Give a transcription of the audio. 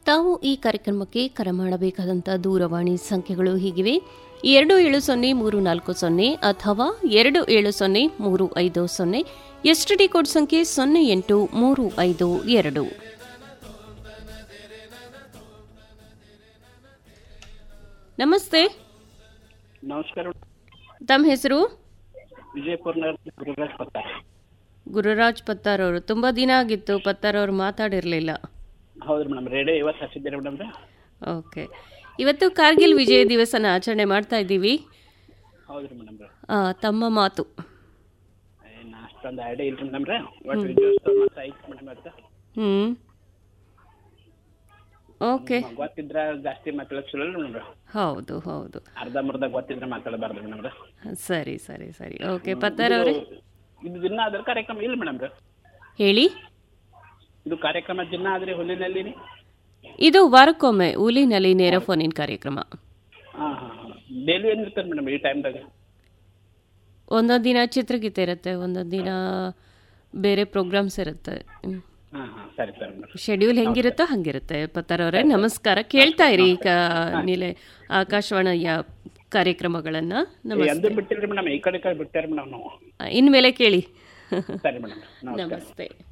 ತಾವು ಈ ಕಾರ್ಯಕ್ರಮಕ್ಕೆ ಕರೆ ಮಾಡಬೇಕಾದಂಥ ದೂರವಾಣಿ ಸಂಖ್ಯೆಗಳು ಹೀಗಿವೆ ಎರಡು ಏಳು ಸೊನ್ನೆ ಮೂರು ನಾಲ್ಕು ಸೊನ್ನೆ ಅಥವಾ ಎರಡು ಏಳು ಸೊನ್ನೆ ಮೂರು ಐದು ಸೊನ್ನೆ ಎಸ್ಟಿಡಿ ಕೋಡ್ ಸಂಖ್ಯೆ ಸೊನ್ನೆ ಎಂಟು ಮೂರು ಐದು ಎರಡು ನಮಸ್ತೆ ನಮಸ್ಕಾರ ತಮ್ಮ ಹೆಸರು ವಿಜಯಪುರ ಗುರುರಾಜ್ ಪತ್ತಾರ ಗುರುರಾಜ್ ಪತ್ತಾರ್ ಅವರು ತುಂಬ ದಿನ ಆಗಿತ್ತು ಪತ್ತಾರ್ ಅವರು ಮಾತಾಡಿರಲಿಲ್ಲ ಹೌದ್ರಿ ಮೇಡಮ್ ರೇಡಿಯೋ ಇವತ್ತು ಹಚ್ಚಿದ್ದೀರಿ ಮೇಡಮ್ ರೀ ಓಕೆ ಇವತ್ತು ಕಾರ್ಗಿಲ್ ವಿಜಯ ದಿವಸನ ಆಚರಣೆ ಮಾಡ್ತಾ ಇದ್ದೀವಿ ಹೌದ್ರಿ ಮೇಡಮ್ ರೀ ಆ, ತಮ್ಮ ಮಾತು ಏನು ಅಷ್ಟೊಂದು ಐಡಿಯಾ ಇಲ್ರಿ ಮೇಡಮ್ ರೀ ಒಟ್ಟು ವಿಜಯೋತ್ಸವ ಮತ್ತು ಐತಿ ಮೇಡಮ್ ಇವತ್ತು ಹ್ಞೂ ಓಕೆ ಗೊತ್ತಿದ್ರ ಜಾಸ್ತಿ ಮಾತಾಡೋದು ಚಲೋ ಮೇಡಮ್ ರೀ ಹೌದು ಹೌದು ಅರ್ಧ ಮುರ್ಧ ಗೊತ್ತಿದ್ರೆ ಮಾತಾಡಬಾರ್ದು ಮೇಡಮ್ ರೀ ಸರಿ ಸರಿ ಸರಿ ಓಕೆ ಪತ್ತಾರ್ ಅವರೇ ಇದು ದಿನ ಅದ್ರ ಕಾರ್ಯಕ್ರಮ ಇಲ್ಲ ಮೇಡಮ್ ರೀ ಹೇಳಿ ಇದು ಕಾರ್ಯಕ್ರಮ ದಿನ ಆದ್ರಿ ಹುಲ್ಲಿನಲ್ಲಿ ರೀ ಇದು ವಾರಕ್ಕೊಮ್ಮೆ ಉಲಿನಲ್ಲಿ ನೇರ ಫೋನಿನ್ ಕಾರ್ಯಕ್ರಮ ಹಾಂ ಹಾಂ ಹಾಂ ಡೈಲಿ ಏನು ಇರ್ತದೆ ಮೇಡಮ್ ಈ ಟೈಮ್ದಾಗ ಒಂದೊಂದು ದಿನ ಚಿತ್ರಗೀತೆ ಇರುತ್ತೆ ಒಂದೊಂದು ದಿನ ಬೇರೆ ಪ್ರೋಗ್ರಾಮ್ಸ್ ಇರುತ್ತೆ ಹ್ಮ್. ಹಾಂ ಹಾಂ ಸರಿ ಸರಿ ಮೇಡಮ್ ಶೆಡ್ಯೂಲ್ ಹೆಂಗಿರುತ್ತೋ ಹಂಗಿರುತ್ತೆ ಪತ್ತಾರ್ ಅವರೇ ನಮಸ್ಕಾರ ಕೇಳ್ತಾ ಇರಿ ಈಗ ನಿಲೆ ಆಕಾಶವಾಣಿಯ ಕಾರ್ಯಕ್ರಮಗಳನ್ನ ನಮಸ್ತೆ ಎಂದೂ ಬಿಟ್ಟಿಲ್ರಿ ಮೇಡಮ್ ಈ ಕಡೆ ಈ ಕಡೆ ಬಿಟ್ಟಾರಿ ಮೇಡಮ್ ನಾವು ಇನ್ಮೇಲೆ ಕೇಳಿ ಸರಿ ಮೇಡಮ್ ನಮಸ್ಕಾರ ನಮಸ್ತೆ